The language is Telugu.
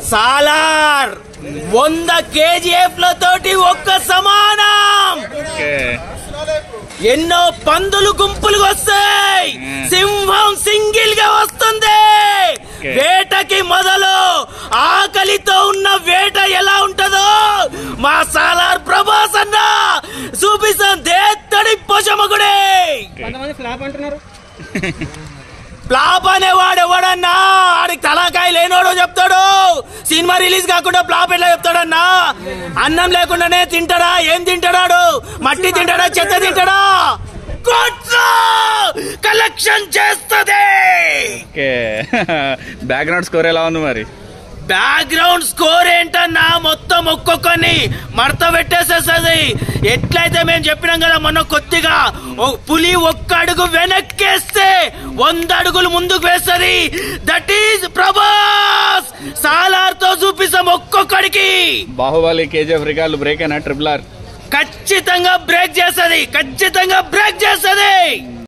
సాలార్ వంద కేజీఎఫ్ తోటి ఒక్క సమానం ఓకే ఎన్నో పందులు గుంపులుగా వస్తాయి సింహం సింగిల్ గా వస్తుంది Okay. వేటకి మొదలు ఆకలితో ఉన్న వేట ఎలా ఉంటదో మా సాలార్ ప్రభాస్ అన్న చూపిస్తాం దేత్తడి పొషమగుడే కొంతమంది ఫ్లాప్ అంటున్నారు ఫ్లాప్ అనేవాడు ఎవడన్నా ఆడికి తలాకాయ లేనోడు చెప్తాడు సినిమా రిలీజ్ కాకుండా ఫ్లాప్ ఎట్లా చెప్తాడన్నా అన్నం లేకుండానే తింటాడా ఏం తింటాడాడు మట్టి తింటాడా చెత్త తింటాడా కలెక్షన్ చేస్తుంది ఓకే బ్యాక్గ్రౌండ్ స్కోర్ ఎలా ఉంది మరి బ్యాక్గ్రౌండ్ స్కోర్ ఏంటన్నా మొత్తం ఒక్కొక్కరిని మడత పెట్టేసేస్తుంది ఎట్లయితే మేము చెప్పినాం కదా మొన్న కొద్దిగా ఓ పులి ఒక్క అడుగు వెనక్కేస్తే వంద అడుగులు ముందుకు వేస్తుంది దట్ ఈస్ ప్రభాస్ సాలార్ తో చూపిస్తాం ఒక్కొక్కడికి బాహుబలి కేజీఎఫ్ రికార్డులు బ్రేక్ అయినా ట్రిపుల్ ఆర్ ఖచ్చితంగా బ్రేక్ చేస్తుంది ఖచ్చితంగా బ్రేక్ చేస్తుంది